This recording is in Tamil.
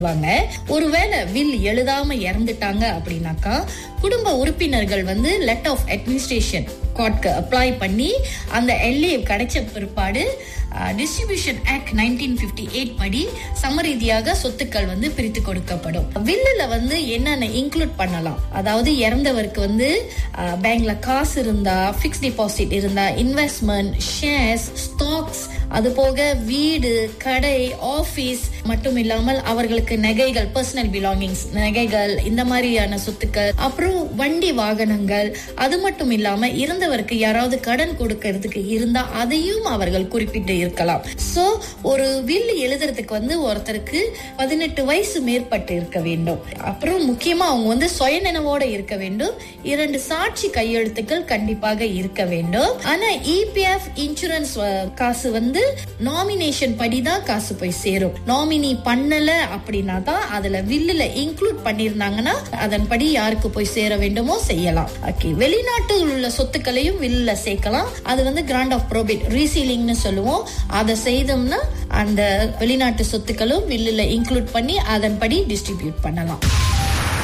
வாங்க ஒருவேளை வில் எழுதாம இறந்துட்டாங்க அப்படின்னாக்கா குடும்ப உறுப்பினர்கள் வந்து லெட்டர் ஆஃப் அட்மினிஸ்ட்ரேஷன் கோர்ட்க்கு அப்ளை பண்ணி அந்த எல்ஏ கிடைச்ச பிற்பாடு distribution act nineteen fifty eight படி சமரீதியாக சொத்துக்கள் வந்து பிரித்து கொடுக்கப்படும் வில்லுல வந்து என்னென்ன இன்க்ளூட் பண்ணலாம் அதாவது இறந்தவருக்கு வந்து பேங்க்ல காசு இருந்தா பிக்ஸ் டிபாசிட் இருந்தா இன்வெஸ்ட்மெண்ட் ஷேர்ஸ் ஸ்டாக்ஸ் அது போக வீடு கடை ஆபீஸ் மட்டும் இல்லாமல் அவர்களுக்கு நகைகள் பர்சனல் பிலாங்கிங்ஸ் நகைகள் இந்த மாதிரியான சொத்துக்கள் அப்புறம் வண்டி வாகனங்கள் அது மட்டும் இல்லாம இறந்தவருக்கு யாராவது கடன் கொடுக்கறதுக்கு இருந்தா அதையும் அவர்கள் குறிப்பிட்டு இருக்கலாம் சோ ஒரு வில் எழுதுறதுக்கு வந்து ஒருத்தருக்கு பதினெட்டு வயசு மேற்பட்டு இருக்க வேண்டும் அப்புறம் முக்கியமா அவங்க வந்து சுயநினைவோட இருக்க வேண்டும் இரண்டு சாட்சி கையெழுத்துக்கள் கண்டிப்பாக இருக்க வேண்டும் ஆனா இபிஎஃப் இன்சூரன்ஸ் காசு வந்து நாமினேஷன் படி தான் காசு போய் சேரும் நாமினி பண்ணல அப்படின்னா தான் அதுல வில்லுல இன்க்ளூட் பண்ணிருந்தாங்கன்னா அதன்படி யாருக்கு போய் சேர வேண்டுமோ செய்யலாம் ஓகே வெளிநாட்டில் உள்ள சொத்துக்களையும் வில்லுல சேர்க்கலாம் அது வந்து கிராண்ட் ஆஃப் ப்ரோபேட் ரீசீலிங்னு சொல்லுவோம் அதை செய்தோம்னா அந்த வெளிநாட்டு சொத்துக்களும் வில்லுல இன்க்ளூட் பண்ணி அதன்படி டிஸ்ட்ரிபியூட் பண்ணலாம்